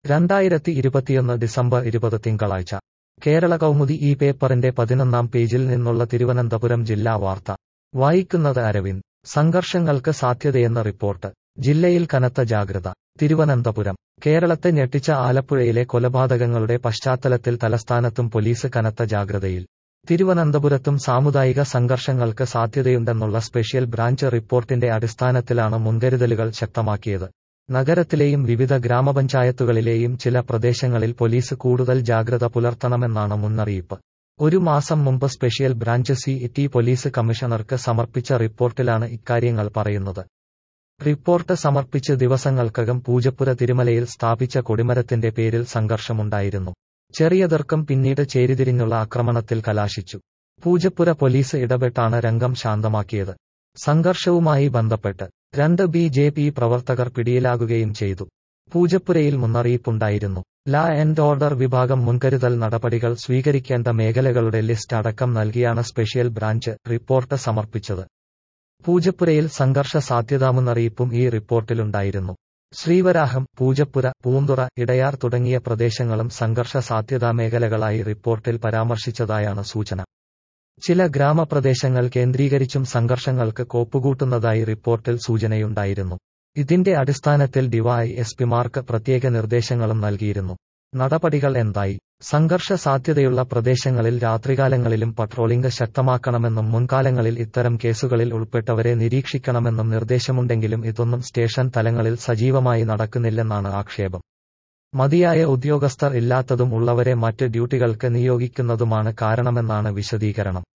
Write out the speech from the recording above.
രണ്ടായിരത്തി ഇരുപത്തിയൊന്ന് ഡിസംബർ ഇരുപത് തിങ്കളാഴ്ച കേരള കൗമുദി ഈ പേപ്പറിന്റെ പതിനൊന്നാം പേജിൽ നിന്നുള്ള തിരുവനന്തപുരം ജില്ലാ വാർത്ത വായിക്കുന്നത് അരവിന്ദ് സംഘർഷങ്ങൾക്ക് സാധ്യതയെന്ന റിപ്പോർട്ട് ജില്ലയിൽ കനത്ത ജാഗ്രത തിരുവനന്തപുരം കേരളത്തെ ഞെട്ടിച്ച ആലപ്പുഴയിലെ കൊലപാതകങ്ങളുടെ പശ്ചാത്തലത്തിൽ തലസ്ഥാനത്തും പോലീസ് കനത്ത ജാഗ്രതയിൽ തിരുവനന്തപുരത്തും സാമുദായിക സംഘർഷങ്ങൾക്ക് സാധ്യതയുണ്ടെന്നുള്ള സ്പെഷ്യൽ ബ്രാഞ്ച് റിപ്പോർട്ടിന്റെ അടിസ്ഥാനത്തിലാണ് മുൻകരുതലുകൾ ശക്തമാക്കിയത് നഗരത്തിലെയും വിവിധ ഗ്രാമപഞ്ചായത്തുകളിലെയും ചില പ്രദേശങ്ങളിൽ പോലീസ് കൂടുതൽ ജാഗ്രത പുലർത്തണമെന്നാണ് മുന്നറിയിപ്പ് ഒരു മാസം മുമ്പ് special branch C T police കമ്മീഷണർക്ക് സമർപ്പിച്ച റിപ്പോർട്ടിലാണ് ഇക്കാര്യങ്ങൾ പറയുന്നത് റിപ്പോർട്ട് സമർപ്പിച്ച് ദിവസങ്ങൾക്കകം പൂജപ്പുര തിരുമലയിൽ സ്ഥാപിച്ച കൊടിമരത്തിന്റെ പേരിൽ സംഘർഷമുണ്ടായിരുന്നു ചെറിയ തർക്കം പിന്നീട് ചേരിതിരിഞ്ഞുള്ള ആക്രമണത്തിൽ കലാശിച്ചു പൂജപ്പുര പോലീസ് ഇടപെട്ടാണ് രംഗം ശാന്തമാക്കിയത് സംഘർഷവുമായി ബന്ധപ്പെട്ട് രണ്ട് ബി ജെ പി പ്രവർത്തകർ പിടിയിലാകുകയും ചെയ്തു പൂജപ്പുരയിൽ മുന്നറിയിപ്പുണ്ടായിരുന്നു ലാ ആൻഡ് ഓർഡർ വിഭാഗം മുൻകരുതൽ നടപടികൾ സ്വീകരിക്കേണ്ട മേഖലകളുടെ ലിസ്റ്റ് അടക്കം നൽകിയാണ് സ്പെഷ്യൽ ബ്രാഞ്ച് റിപ്പോർട്ട് സമർപ്പിച്ചത് പൂജപ്പുരയിൽ സംഘർഷ സാധ്യതാ മുന്നറിയിപ്പും ഈ റിപ്പോർട്ടിലുണ്ടായിരുന്നു ശ്രീവരാഹം പൂജപ്പുര പൂന്തുറ ഇടയാർ തുടങ്ങിയ പ്രദേശങ്ങളും സംഘർഷ സാധ്യതാ മേഖലകളായി റിപ്പോർട്ടിൽ പരാമർശിച്ചതായാണ് സൂചന ചില ഗ്രാമപ്രദേശങ്ങൾ കേന്ദ്രീകരിച്ചും സംഘർഷങ്ങൾക്ക് കോപ്പുകൂട്ടുന്നതായി റിപ്പോർട്ടിൽ സൂചനയുണ്ടായിരുന്നു ഇതിന്റെ അടിസ്ഥാനത്തിൽ ഡിവൈ എസ് പിമാർക്ക് പ്രത്യേക നിർദ്ദേശങ്ങളും നൽകിയിരുന്നു നടപടികൾ എന്തായി സംഘർഷ സാധ്യതയുള്ള പ്രദേശങ്ങളിൽ രാത്രികാലങ്ങളിലും പട്രോളിംഗ് ശക്തമാക്കണമെന്നും മുൻകാലങ്ങളിൽ ഇത്തരം കേസുകളിൽ ഉൾപ്പെട്ടവരെ നിരീക്ഷിക്കണമെന്നും നിർദ്ദേശമുണ്ടെങ്കിലും ഇതൊന്നും സ്റ്റേഷൻ തലങ്ങളിൽ സജീവമായി നടക്കുന്നില്ലെന്നാണ് ആക്ഷേപം മതിയായ ഉദ്യോഗസ്ഥർ ഇല്ലാത്തതും ഉള്ളവരെ മറ്റ് ഡ്യൂട്ടികൾക്ക് നിയോഗിക്കുന്നതുമാണ് കാരണമെന്നാണ് വിശദീകരണം